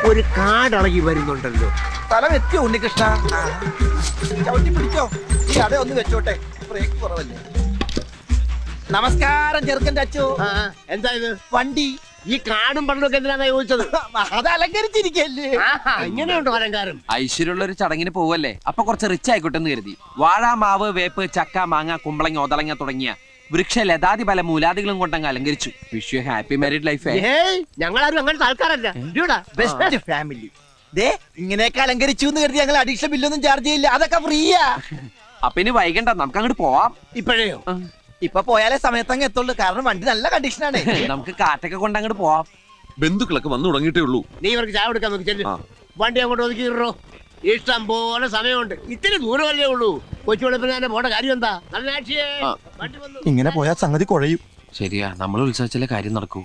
ഒരു കാടളകി വരുന്നുണ്ടല്ലോ സ്ഥലം എത്തിയോ ഉണ്ണികൃഷ്ണ ചവിട്ടി പിടിച്ചോ ഈ അട ഒന്ന് വെച്ചോട്ടെ ബ്രേക്ക് കുറവല്ലേ നമസ്കാരം ചെറുക്കൻ്റെ അച്ചു ആ, എന്താ ഇത് വണ്ടി ഈ കാടും പണ്ടൊക്കെ എന്തിനാ ചോദിച്ചത് അത് അലങ്കരിച്ചിരിക്കല്ലേ ആഹാ, ഇങ്ങനെയുണ്ടോ അലങ്കാരം ഐശ്വര്യമുള്ള ഒരു ചടങ്ങിന് പോവല്ലേ അപ്പൊ കുറച്ച് റിച്ച് ആയിക്കോട്ടെ എന്ന് കരുതി വാഴ മാവ് വേപ്പ് ചക്ക മാങ്ങ കുമ്പളങ്ങ ഒതളങ്ങ തുടങ്ങിയ വൃക്ഷ ലതാതി പല മൂലാദികളും കൊണ്ടങ്ങ് അലങ്കരിച്ചു wish you happy married life ഏയ് ഞങ്ങളാരും അങ്ങനത്തെ ആൾക്കാരല്ല ഇടിയോടാ. ബെസ്റ്റ് ഫാമിലി ദേ ഇങ്ങനെയൊക്കെ അലങ്കരിച്ചു എന്ന് കരുതി ഞങ്ങൾ അഡീഷണൽ ബില്ലൊന്നും ചാർജ് ചെയ്യില്ല അതൊക്കെ ഫ്രീയാ അപ്പൊ ഇനി വൈകണ്ട നമുക്ക് അങ്ങോട്ട് പോവാം ഇപ്പോഴേയോ ഇപ്പൊ പോയാലേ സമയത്തങ്ങ് എത്തുള്ളൂ കാരണം വണ്ടി നല്ല കണ്ടീഷനാണ് നമുക്ക് കാറ്റൊക്കെ കൊണ്ട് അങ്ങോട്ട് പോവാം ബന്ധുക്കളൊക്കെ വന്നു തുടങ്ങിയിട്ടേ ഉള്ളൂ നീ ഇവർക്ക് ചായ കൊടുക്കാൻ നോക്കി ചെല്ലു ആ. വണ്ടി അങ്ങോട്ട് ഒതുക്കിയിട്ടോ ഇഷ്ടം പോലെ സമയമുണ്ട് ഇത്തിരി ദൂരമല്ലേ ഉള്ളൂ കൊച്ചു വെളുപ്പിന് തന്നെ പോണ്ട കാര്യം എന്താ നല്ല ആക്ഷിയേ ആ. വണ്ടി വന്നു ഇങ്ങനെ പോയാൽ സംഗതി കുഴയും ശരിയാ നമ്മൾ ഉത്സവിച്ചാലേ കാര്യം നടക്കൂ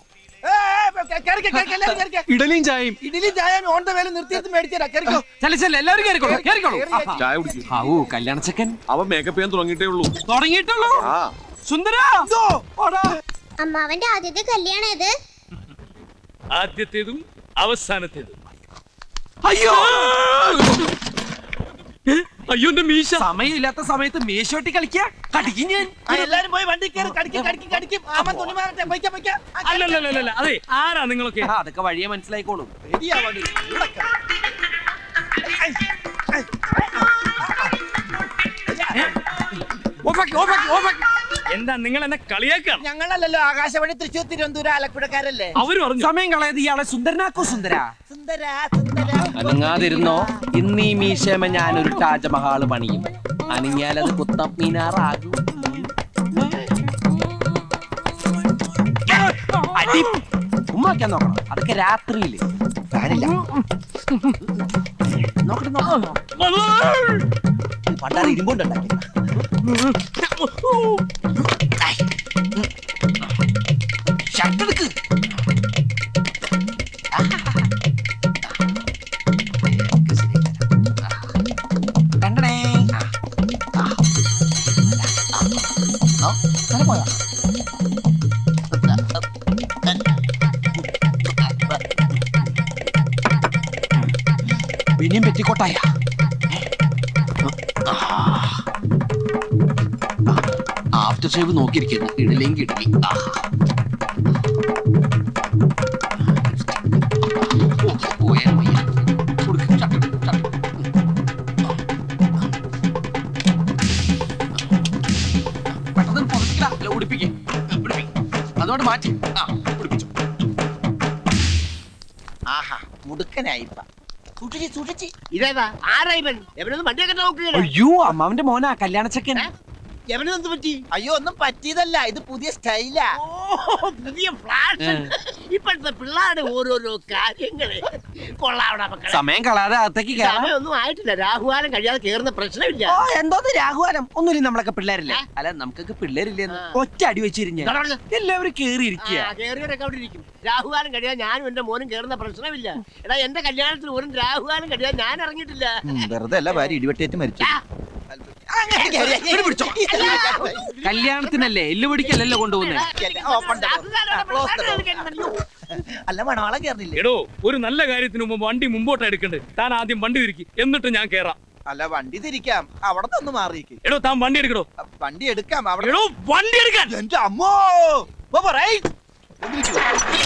ഇഡലിയും ചായയും ഇഡലി ചായ ഓൺ ദ വേല നിർത്തിയെടുത്ത് മേടിച്ചാ കേറിക്കോ ചെല്ല ചെല്ല എല്ലാവരും കേറിക്കോളൂ കേറിക്കോളൂ കേറി. ചായ കുടിക്കും ഹാവൂ കല്യാണ ചെക്കൻ അവൻ മേക്കപ്പ് ചെയ്യാൻ തുടങ്ങിയിട്ടേ ഉള്ളൂ തുടങ്ങിയിട്ടുള്ളൂ ആ സുന്ദര അമ്മാവന്റെ ആദ്യത്തെ കല്യാണം ഇത് ആദ്യത്തേതും അവസാനത്തേതും അയ്യോ ഏ? അയ്യോ എന്റെ മീശ സമയമില്ലാത്ത സമയത്ത് മേശോട്ടി കളിക്കാ കടിക്കും ഞാൻ ആ, എല്ലാരും പോയി വണ്ടി കയറി കടിക്കും കടിക്കും കടിക്കും ആമ തുണി മാറട്ടെ പൊയ്ക്കാം പൊയ്ക്കാം ആ, അല്ലല്ലല്ല അതെ ആരാ നിങ്ങളൊക്കെ ആ, അതൊക്കെ വഴിയെ മനസ്സിലായിക്കോളും റെഡിയാ വണ്ടി ഇവിടെ ക- ഓഫാക്കി ഓഫാക്കി ഓഫാക്കി എന്താ നിങ്ങൾ എന്നെ കളിയാക്കാണ് ഞങ്ങളല്ലല്ലോ ആകാശവാണി തൃശ്ശൂർ തിരുവനന്തപുരം ആലപ്പുഴക്കാരല്ലേ അവര് പറഞ്ഞു സമയം കളയത് ഇയാളെ സുന്ദരനാക്കോ സുന്ദര സുന്ദര സുന്ദര അനങ്ങാതിരുന്നോ ഇന്ന് ഈ മീശമ ഞാനൊരു താജ്മഹാള് പണിയും അനങ്ങിയാലത് കുത്തം മീനാറാകും അടി ഉമ്മാക്കാൻ നോക്കണം അതൊക്കെ രാത്രിയില് ഫാനില്ല നോക്കട്ടെ നോക്കണം പണ്ടാറ് ഇരുമ്പുണ്ടുണ്ടാക്കി ഷർട്ടെടുക്ക് കണ്ടണേ പിന്നെയും പെറ്റിക്കോട്ടായ ആഫ്റ്റർ ഷേവ് നോക്കിയിരിക്കുന്നു ഇടലെങ്കിൽ ഇഡലി ആ പോയാൽ വയ്യ. കൊടുക്ക്, ചട്ട്, ചട്ട്. പെട്ടെന്ന് പുറത്തേക്കിടാ. അല്ല, ഉടുപ്പിക്ക്. ഉടുപ്പിക്ക്. അതുകൊണ്ട് മാറ്റി ആ ഉടുപ്പിച്ചു ആഹാ മുടുക്കനായിപ്പ സൂക്ഷിച്ച് സൂക്ഷിച്ച് ഇതേതാ ആരാ ഇവൻ എവനൊന്നും വണ്ടിയൊക്കെ നോക്കുകയാണ് അയ്യോ അമ്മാവന്റെ മോനാ കല്യാണ ചെക്കൻ എവനെന്ത് പറ്റി അയ്യോ ഒന്നും പറ്റിയതല്ല ഇത് പുതിയ സ്റ്റൈലാ ഓ പുതിയ ഫ്ലാഷ് ഇപ്പോഴത്തെ പിള്ളേരുടെ ഓരോരോ കാര്യങ്ങള് കൊള്ളാവണ മക്കളെ സമയം കളാതെ അകത്തേക്ക് കയറാം സമയമൊന്നും ആയിട്ടില്ല രാഹുകാലം കഴിയാതെ കേറുന്ന പ്രശ്നമില്ല ഓ എന്തോന്ന് രാഘുവാനം ഒന്നുമില്ല നമ്മളൊക്കെ പിള്ളേരില്ലേ അല്ല നമുക്കൊക്കെ പിള്ളേരില്ലെന്ന് ആ. ഒറ്റ അടി വെച്ചിരിഞ്ഞ ഇതാ പറഞ്ഞെ. എല്ലാവരും കേറി ഇരിക്കുക കേറിയവരൊക്കെ അവിടെ ഇരിക്കും രാഹുകാലം കഴിയാൻ ഞാനും എന്റെ മോനും കേറുന്ന പ്രശ്നമില്ല എടാ എന്റെ കല്യാണത്തിന് ഒരു രാഹുകാലം കഴിയാൻ ഞാൻ ഇറങ്ങിയിട്ടില്ല വെറുതെ അല്ല ഭാര്യ ഇടിവെട്ടേറ്റ് മരിച്ചു ആ. കല്യാണത്തിനല്ലേ എല്ലു പിടിക്കല്ലല്ലോ കൊണ്ടുപോകുന്നേ അല്ല മണവാളം കേറില്ലേ എടോ ഒരു നല്ല കാര്യത്തിന് മുമ്പ് വണ്ടി മുമ്പോട്ട് എടുക്കണ്ടേ താൻ ആദ്യം വണ്ടി തിരിക്കി എന്നിട്ട് ഞാൻ കേറാം അല്ല വണ്ടി തിരിക്കാം അവിടെ നിന്ന് മാറിയേക്ക് എടോ താൻ വണ്ടി എടുക്കടോ വണ്ടി എടുക്കാം അവിടെ എടോ വണ്ടി എടുക്കാൻ എന്റെ അമ്മോ പോ, പോ, റൈറ്റ്. ഒന്നിരിക്കൂ.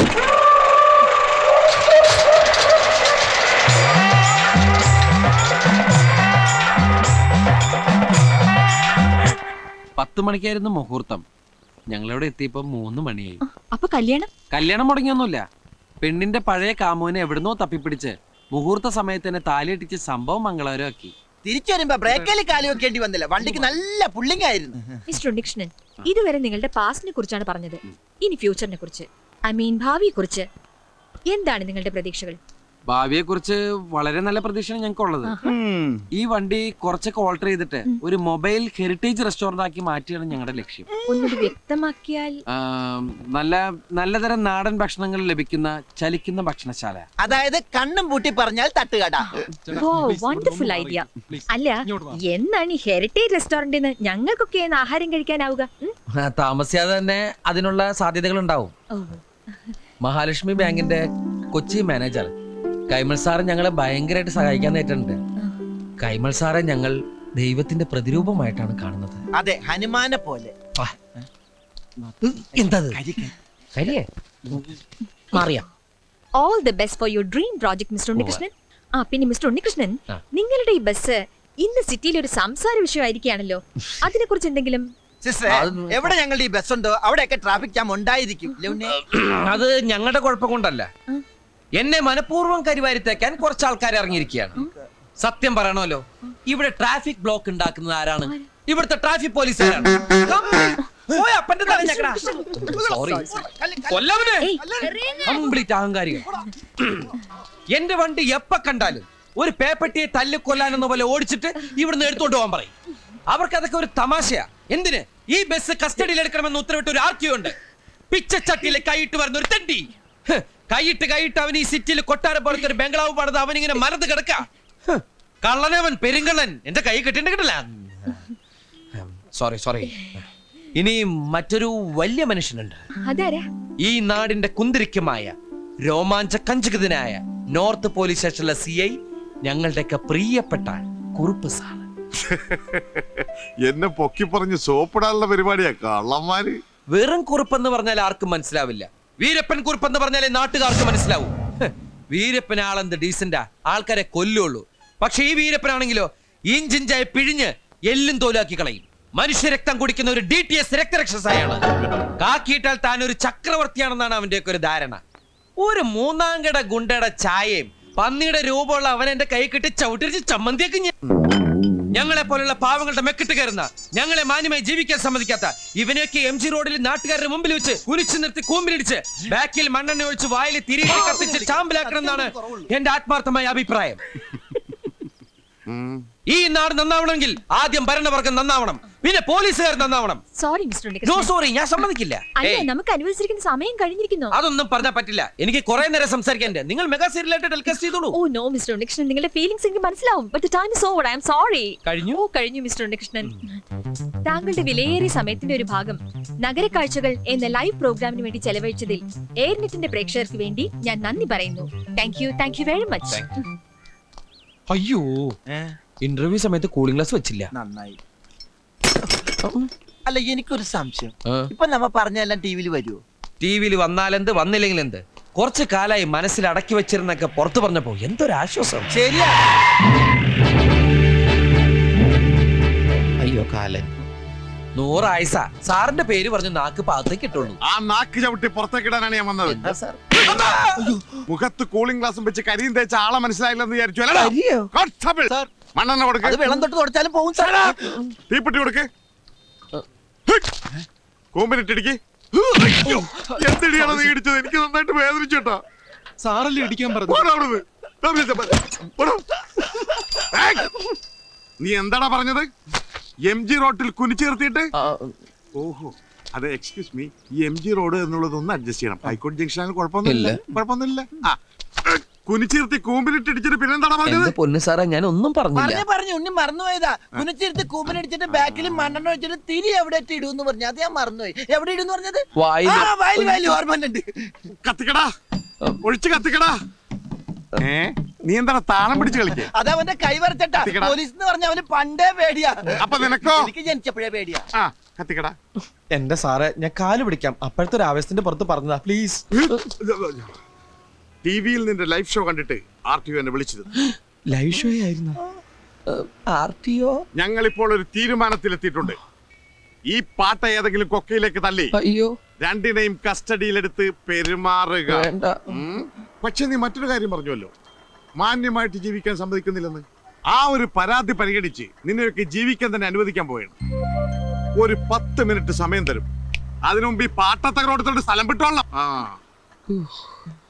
പത്ത് മണിക്കായിരുന്നു മുഹൂർത്തം ഞങ്ങളിവിടെ എത്തിയപ്പോ മൂന്ന് മണിയായി അപ്പൊ കല്യാണം കല്യാണം മുടങ്ങിയൊന്നുമില്ല പെണ്ണിന്റെ പഴയ കാമുവിനെ എവിടുന്നോ തപ്പിപ്പിടിച്ച് മുഹൂർത്ത സമയത്ത് തന്നെ താലിയിട്ടിച്ച് സംഭവം മംഗളകരമാക്കി തിരിച്ചു വരുമ്പോ ബ്രേക്കിൽ കാലി വെക്കേണ്ടി വന്നില്ല വണ്ടിക്ക് നല്ല പുള്ളിങ് ആയിരുന്നു മിസ്റ്റർ ഉണ്ണികൃഷ്ണൻ ഇതുവരെ നിങ്ങളുടെ പാസ്റ്റിനെ കുറിച്ചാണ് പറഞ്ഞത് ഇനി ഫ്യൂച്ചറിനെ കുറിച്ച് ഐ മീൻ ഭാവിയെ കുറിച്ച് എന്താണ് നിങ്ങളുടെ പ്രതീക്ഷകൾ ഭാവിയെ കുറിച്ച് വളരെ നല്ല പ്രതീക്ഷയാണ് ഞങ്ങൾക്കുള്ളത് ഈ വണ്ടി കുറച്ചൊക്കെ ഓൾട്ടർ ചെയ്തിട്ട് ഒരു മൊബൈൽ ഹെറിറ്റേജ് റെസ്റ്റോറന്റ് ആക്കി മാറ്റിയാണ് ഞങ്ങളുടെ ലക്ഷ്യം ഒന്നുകൂടി വ്യക്തമാക്കിയാൽ ആം, നല്ല നല്ലതരം നാടൻ ഭക്ഷണങ്ങൾ ലഭിക്കുന്ന ചലിക്കുന്ന ഭക്ഷണശാല അതായത് കണ്ണും പൂട്ടി പറഞ്ഞാൽ തട്ടുകട ഓ വണ്ടർഫുൾ ഐഡിയ അല്ല എന്നാണ് ഈ ഹെറിറ്റേജ് റെസ്റ്റോറന്റിൽ നിന്ന് ഞങ്ങൾക്കൊക്കെ ഒന്ന് ആഹാരം കഴിക്കാനാവുക ഉം? താമസിയാതെ തന്നെ അതിനുള്ള സാധ്യതകൾ ഉണ്ടാവും ഓ മഹാലക്ഷ്മി ബാങ്കിന്റെ കൊച്ചി മാനേജർ കൈമൾ സാറ് ഞങ്ങളെ ഭയങ്കരമായിട്ട് സഹായിക്കാൻ നേരിട്ടുണ്ട് കൈമൾ സാറെ ഞങ്ങൾ ദൈവത്തിന്റെ പ്രതിരൂപമായിട്ടാണ് കാണുന്നത് അതെ ഹനുമാനെ പോലെ എന്തത് കരിയേ മാറിയാ all the best for your dream project mister Unnikrishnan ആ പിന്നെ മിസ്റ്റർ ഉണ്ണികൃഷ്ണൻ ആ. നിങ്ങളുടെ ഈ ബസ് ഇന്ന് സിറ്റിയിൽ ഒരു സംസാര വിഷയമായിരിക്കുകയാണല്ലോ അതിനെ കുറിച്ച് എന്തെങ്കിലും സിസ്റ്ററെ എവിടെ ഞങ്ങളുടെ ഈ ബസ് ഉണ്ടോ അവിടെയൊക്കെ ട്രാഫിക് ജാം ഉണ്ടായിരിക്കും ഇല്ലേ ഉണ്ണി? അത് ഞങ്ങളുടെ കുഴപ്പം കൊണ്ടല്ല എന്നെ മനഃപൂർവ്വം കരിവാരിത്തേക്കാൻ കുറച്ച് ആൾക്കാർ ഇറങ്ങിയിരിക്കുകയാണ് സത്യം പറയണമല്ലോ ഇവിടെ ട്രാഫിക് ബ്ലോക്ക് ഉണ്ടാക്കുന്നത് ആരാണ് ഇവിടുത്തെ ട്രാഫിക് പോലീസുകാരാണ് പോയ അപ്പന്റെ തല ഞെക്കടാ. Sorry. കൊല്ലവനെ കംപ്ലീറ്റ് അഹങ്കാരികൾ എന്റെ വണ്ടി എപ്പ കണ്ടാലും ഒരു പേപ്പട്ടിയെ തല്ലിക്കൊല്ലാനെന്ന പോലെ ഓടിച്ചിട്ട് ഇവിടുന്ന് എടുത്തോണ്ട് പോകാൻ പറയും അവർക്ക് അതൊക്കെ ഒരു തമാശയാ എന്തിന് ഈ ബസ് കസ്റ്റഡിയിൽ എടുക്കണമെന്ന് ഉത്തരവിട്ട് ഒരു ആർക്കിയോ ഉണ്ട് പിച്ചച്ചട്ടിയിൽ കൈയിട്ട് വരുന്ന ഒരു തെണ്ടി ഹ്, കൈയിട്ട് കൈയിട്ട് അവൻ ഈ സിറ്റിയിൽ കൊട്ടാര പോലത്തെ ഒരു ബംഗ്ലാവ് പണിത് അവൻ ഇങ്ങനെ മരത് കിടക്ക കള്ളനവൻ പെരുങ്കള്ളൻ എന്റെ കൈ കിട്ടിണ്ട് കിട്ടില്ല സോറി സോറി ഇനി മറ്റൊരു വലിയ മനുഷ്യനുണ്ട് അതാരാ ഈ നാടിന്റെ കുന്തിരിക്കമായ രോമാഞ്ച കഞ്ചുകിതനായ നോർത്ത് പോലീസ് സ്റ്റേഷനിലെ സി ഐ ഞങ്ങളുടെയൊക്കെ പ്രിയപ്പെട്ട കുറുപ്പ് സാർ എന്നെ പൊക്കി പറഞ്ഞ് സോപ്പിടാനുള്ള പരിപാടിയാ കള്ളന്മാര് വെറും കുറുപ്പെന്ന് പറഞ്ഞാൽ ആർക്കും മനസ്സിലാവില്ല വീരപ്പൻ കുറുപ്പെന്ന് പറഞ്ഞാലേ നാട്ടുകാർക്ക് മനസ്സിലാവൂ ഹ്, വീരപ്പൻ ആളെന്ത് ഡീസന്റാ ആൾക്കാരെ കൊല്ലുള്ളൂ പക്ഷെ ഈ വീരപ്പനാണെങ്കിലോ ഇഞ്ചിഞ്ചായി പിഴിഞ്ഞ് എല്ലും തോലാക്കി കളയും മനുഷ്യരക്തം കുടിക്കുന്ന ഒരു ഡി ടി എസ് രക്തരക്ഷസായാണ് കാക്കിയിട്ടാൽ താൻ ഒരു ചക്രവർത്തിയാണെന്നാണ് അവന്റെയൊക്കെ ഒരു ധാരണ ഒരു മൂന്നാംകട ഗുണ്ടയുടെ ചായയും പന്നിയുടെ രൂപമുള്ള അവൻ എന്റെ കൈ കിട്ടി ചവിട്ടിരിച്ച് ചമ്മന്തിയൊക്കെ ഞാൻ ഞങ്ങളെ പോലുള്ള പാവങ്ങളുടെ മെക്കിട്ട് കയറുന്ന ഞങ്ങളെ മാന്യമായി ജീവിക്കാൻ സമ്മതിക്കാത്ത ഇവനെയൊക്കെ എം ജി റോഡിൽ നാട്ടുകാരുടെ മുമ്പിൽ വെച്ച് കുനിച്ചു നിർത്തി കൂമ്പിലിടിച്ച് ബാക്കിൽ മണ്ണെണ്ണ ഒഴിച്ച് വായിൽ തിരികെ കത്തിച്ച് ചാമ്പലാക്കണം എന്നാണ് എന്റെ ആത്മാർത്ഥമായ അഭിപ്രായം ഈ നാട് നന്നാവണമെങ്കിൽ ആദ്യം ഭരണവർഗം നന്നാവണം പിന്നെ പോലീസുകാർ നന്നാവണം sorry mister no Unnikrishnan sorry ഞാൻ സമ്മതിക്കില്ല അല്ല ഏയ്, നമുക്ക് അനുവദിച്ചിരിക്കുന്ന സമയം കഴിഞ്ഞിരിക്കുന്നു അതൊന്നും പറഞ്ഞാൽ പറ്റില്ല എനിക്ക് കുറെ നേരം സംസാരിക്കാൻ നിങ്ങൾ മെഗാ സീരിയലായിട്ട് ടെലികാസ്റ്റ് ചെയ്തോളൂ ഓ നോ മിസ്റ്റർ ഉണ്ണികൃഷ്ണൻ നിങ്ങളുടെ ഫീലിംഗ്സ് എനിക്ക് മനസ്സിലാവും but time is over I am sorry കഴിഞ്ഞു ഓ കഴിഞ്ഞു മിസ്റ്റർ ഉണ്ണികൃഷ്ണൻ താങ്കളുടെ വിലയേറിയ സമയത്തിന്റെ ഒരു ഭാഗം നഗര കാഴ്ചകൾ എന്ന ലൈവ് പ്രോഗ്രാമിന് വേണ്ടി ചെലവഴിച്ചതിൽ എയർനെറ്റിന്റെ പ്രേക്ഷകർക്ക് വേണ്ടി ഞാൻ നന്ദി പറയുന്നു thank you thank you very much അയ്യോ ഏ, ഇന്റർവ്യൂ സമയത്ത് കൂളിംഗ് ഗ്ലാസ് വെച്ചില്ല നന്നായി അല്ല എനിക്കൊരു സംശയം ആ. ഇപ്പൊ നമ്മ പറഞ്ഞെല്ലാം ടി വിയിൽ വരുമോ ടി വിയിൽ വന്നാലെന്ത് വന്നില്ലെങ്കിൽ എന്ത് കുറച്ച് കാലായി മനസ്സിൽ അടക്കി വെച്ചിരുന്നൊക്കെ പുറത്തു പറഞ്ഞപ്പോ എന്തൊരു ആശ്വാസം ശരിയാ അയ്യോ കാലൻ നൂറായുസ സാറിന്റെ പേര് പറഞ്ഞ് നാക്ക് പാകത്തേക്ക് ഇട്ടുള്ളൂ ആ നാക്ക് ചവിട്ടി പുറത്തേക്കിടാനാണ് ഞാൻ വന്നത് എന്താ സാർ മുഖത്ത് കൂളിംഗ് ഗ്ലാസും വെച്ച് കരിയും തേച്ച ആളെ മനസ്സിലായില്ലെന്ന് വിചാരിച്ചു അല്ലടാ? കരിയോ? Constable sir. മണ്ണെണ്ണ അത് കൊടുക്ക് വെള്ളം തൊട്ട് തുടച്ചാലും പോകും സാർ തീപ്പെട്ടി കൊടുക്ക് കൂമ്പിനിട്ടിടിക്ക് എന്തിടിയാണ് നീ ഇടിച്ചത് എനിക്ക് നന്നായിട്ട് വേദനിച്ചു കേട്ടോ സാറല്ലേ ഇടിക്കാൻ പറഞ്ഞു പോടാ അവിടുന്ന്. ദാ വിളിച്ച പോലെ. പോടാ. ഏയ്! നീ എന്താടാ പറഞ്ഞത് എം ജി റോട്ടിൽ കുനിച്ചു നിർത്തിയിട്ട് ഓഹോ അത് എക്സ്ക്യൂസ് മീ ഈ എം ജി റോഡ് എന്നുള്ളത് ഒന്ന് അഡ്ജസ്റ്റ് ചെയ്യണം ഹൈക്കോടതി ജംഗ്ഷനിൽ കുഴപ്പമൊന്നുമില്ല കുഴപ്പമൊന്നുമില്ല ആ കുനിച്ചിരുത്തി കൂമ്പിലിട്ട് ഇടിച്ചിട്ട് പിന്നെന്താടാ പറഞ്ഞത് എന്റെ പൊന്നു സാറേ ഞാൻ ഒന്നും പറഞ്ഞില്ല പറഞ്ഞു പറഞ്ഞു ഉണ്ണി മറന്നുപോയതാ കുനിച്ചെടുത്ത് കൂപ്പനടിച്ചിട്ട് ബാക്കിൽ മണ്ണെണ്ണ വെച്ചിട്ട് തിരി എവിടെ ഇടുന്ന് പറഞ്ഞു അത് ഞാൻ മറന്നുപോയി എവിടെ ഇടുന്ന് പറഞ്ഞത് വായിൽ ആ, വായിൽ വായിൽ ഓർമ്മ ഉണ്ട് കത്തിക്കടാ ഒഴിച്ച് കത്തിക്കടാ ഏ നീ എന്താണ് താളം പിടിച്ച് കളിക്കേ അത് അവന്റെ കൈ വരച്ചട്ടാ കത്തിക്കടാ. പോലീസ് എന്ന് പറഞ്ഞ അവന് പണ്ടേ പേടിയാ അപ്പൊ നിനക്കോ എനിക്ക് ജനിച്ചപ്പോഴേ പേടിയാ ആ കത്തിക്കടാ എന്റെ സാറേ ഞാൻ കാല് പിടിക്കാം അപ്പോഴത്തെ ഒരു ആവേശത്തിന്റെ പുറത്ത് പറഞ്ഞതാ പ്ലീസ് ടി വിയിൽ നിന്റെ ലൈവ് ഷോ കണ്ടിട്ട് ആർ ടി എന്നെ വിളിച്ചത് ലൈവ് ഷോ ആയിരുന്നു ആർ ടി ഒ ഞങ്ങൾ ഇപ്പോൾ ഒരു തീരുമാനത്തിലെത്തിയിട്ടുണ്ട് ഈ പാട്ട ഏതെങ്കിലും കൊക്കയിലേക്ക് തള്ളി അയ്യോ രണ്ടിനെയും കസ്റ്റഡിയിലെടുത്ത് പെരുമാറുക വേണ്ട ഉം. പക്ഷെ നീ മറ്റൊരു കാര്യം പറഞ്ഞുവല്ലോ മാന്യമായിട്ട് ജീവിക്കാൻ സമ്മതിക്കുന്നില്ലെന്ന് ആ ഒരു പരാതി പരിഗണിച്ച് നിന്നെയൊക്കെ ജീവിക്കാൻ തന്നെ അനുവദിക്കാൻ പോയാണ് ഒരു പത്ത് മിനിറ്റ് സമയം തരും അതിനു മുമ്പ് ഈ പാട്ടത്തകരോടത്തോട് സ്ഥലം വിട്ടോളാം ആ